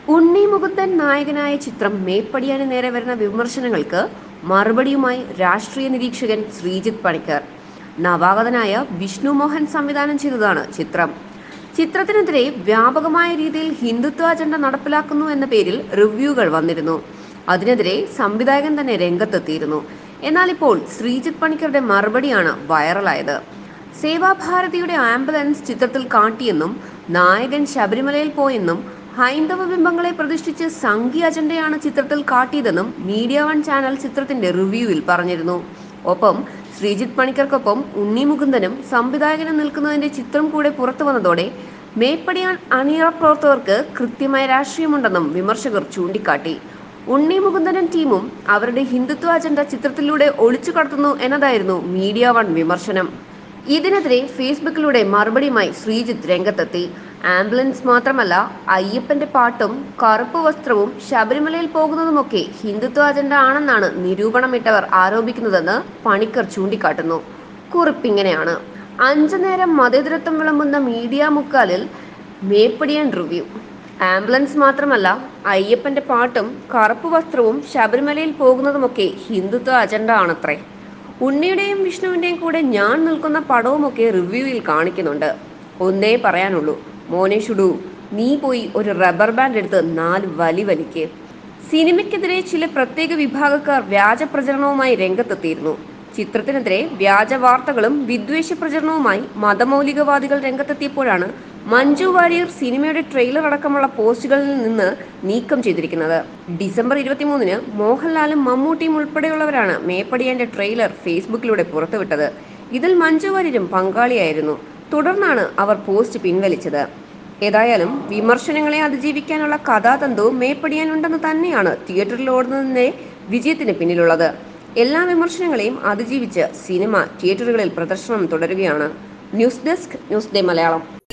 ഉണ്ണി മുകുന്ദൻ നായകനായ ചിത്രം മേപ്പടിയാന് നേരെ വരുന്ന വിമർശനങ്ങൾക്ക് മറുപടിയുമായി രാഷ്ട്രീയ നിരീക്ഷകൻ ശ്രീജിത്ത് പണിക്കർ നവാഗതനായ വിഷ്ണു മോഹൻ സംവിധാനം ചെയ്തതാണ് ചിത്രം ചിത്രത്തിനെതിരെ വ്യാപകമായ രീതിയിൽ ഹിന്ദുത്വ അജണ്ട നടപ്പിലാക്കുന്നു എന്ന പേരിൽ റിവ്യൂകൾ വന്നിരുന്നു അതിനെതിരെ സംവിധായകൻ തന്നെ രംഗത്തെത്തിയിരുന്നു എന്നാൽ ഇപ്പോൾ ശ്രീജിത്ത് പണിക്കരുടെ മറുപടിയാണ് വൈറലായത് സേവാഭാരതിയുടെ ആംബുലൻസ് ചിത്രത്തിൽ കാട്ടിയെന്നും നായകൻ ശബരിമലയിൽ പോയെന്നും ഹൈന്ദവ ബിംബങ്ങളെ പ്രതിഷ്ഠിച്ച് സംഘി അജണ്ടയാണ് ചിത്രത്തിൽ കാട്ടിയതെന്നും മീഡിയ വൺ ചാനൽ ചിത്രത്തിന്റെ റിവ്യൂവിൽ പറഞ്ഞിരുന്നു ഒപ്പം ശ്രീജിത്ത് പണിക്കർക്കൊപ്പം ഉണ്ണി മുകുന്ദനും സംവിധായകനും നിൽക്കുന്നതിന്റെ ചിത്രം കൂടെ പുറത്തു വന്നതോടെ മേപ്പടിയാൻ അണിയറ പ്രവർത്തകർക്ക് കൃത്യമായ രാഷ്ട്രീയമുണ്ടെന്നും വിമർശകർ ചൂണ്ടിക്കാട്ടി ഉണ്ണി മുകുന്ദനും ടീമും അവരുടെ ഹിന്ദുത്വ അജണ്ട ചിത്രത്തിലൂടെ ഒളിച്ചു കടത്തുന്നു എന്നതായിരുന്നു മീഡിയ വൺ വിമർശനം ഇതിനെതിരെ ഫേസ്ബുക്കിലൂടെ മറുപടിയുമായി ശ്രീജിത്ത് രംഗത്തെത്തി ആംബുലൻസ് മാത്രമല്ല അയ്യപ്പന്റെ പാട്ടും കറുപ്പ് വസ്ത്രവും ശബരിമലയിൽ പോകുന്നതുമൊക്കെ ഹിന്ദുത്വ അജണ്ട ആണെന്നാണ് നിരൂപണമിട്ടവർ ആരോപിക്കുന്നതെന്ന് പണിക്കർ ചൂണ്ടിക്കാട്ടുന്നു കുറിപ്പിങ്ങനെയാണ് അഞ്ചു നേരം മതേതരത്വം വിളമ്പുന്ന മീഡിയ മുക്കാലിൽ മേപ്പടിയാൻ റിവ്യൂ ആംബുലൻസ് മാത്രമല്ല അയ്യപ്പന്റെ പാട്ടും കറുപ്പ് വസ്ത്രവും ശബരിമലയിൽ പോകുന്നതുമൊക്കെ ഹിന്ദുത്വ അജണ്ട ആണത്രേ ഉണ്ണിയുടെയും വിഷ്ണുവിന്റെയും കൂടെ ഞാൻ നിൽക്കുന്ന പടവുമൊക്കെ റിവ്യൂവിൽ കാണിക്കുന്നുണ്ട് ഒന്നേ പറയാനുള്ളൂ മോനെ ഷുഡു നീ പോയി ഒരു റബ്ബർ ബാൻഡ് എടുത്ത് നാല് വലി വലിക്ക് സിനിമയ്ക്കെതിരെ ചില പ്രത്യേക വിഭാഗക്കാർ വ്യാജ പ്രചരണവുമായി രംഗത്തെത്തിയിരുന്നു ചിത്രത്തിനെതിരെ വ്യാജ വാർത്തകളും വിദ്വേഷ പ്രചരണവുമായി മതമൗലികവാദികൾ രംഗത്തെത്തിയപ്പോഴാണ് മഞ്ജു വാര്യർ സിനിമയുടെ ട്രെയിലർ അടക്കമുള്ള പോസ്റ്റുകളിൽ നിന്ന് നീക്കം ചെയ്തിരിക്കുന്നത് ഡിസംബർ ഇരുപത്തിമൂന്നിന് മോഹൻലാലും മമ്മൂട്ടിയും ഉൾപ്പെടെയുള്ളവരാണ് മേപ്പടിയാന്റെ ട്രെയിലർ ഫേസ്ബുക്കിലൂടെ പുറത്തുവിട്ടത് ഇതിൽ മഞ്ജു വാര്യരും പങ്കാളിയായിരുന്നു തുടർന്നാണ് അവർ പോസ്റ്റ് പിൻവലിച്ചത് ഏതായാലും വിമർശനങ്ങളെ അതിജീവിക്കാനുള്ള കഥാതന്തു മേപ്പടിയാനുണ്ടെന്ന് തന്നെയാണ് തിയേറ്ററിൽ ഓടുന്നതിന്റെ വിജയത്തിന് പിന്നിലുള്ളത് എല്ലാ വിമർശനങ്ങളെയും അതിജീവിച്ച് സിനിമ തിയേറ്ററുകളിൽ പ്രദർശനം തുടരുകയാണ് news desk news day Malayalam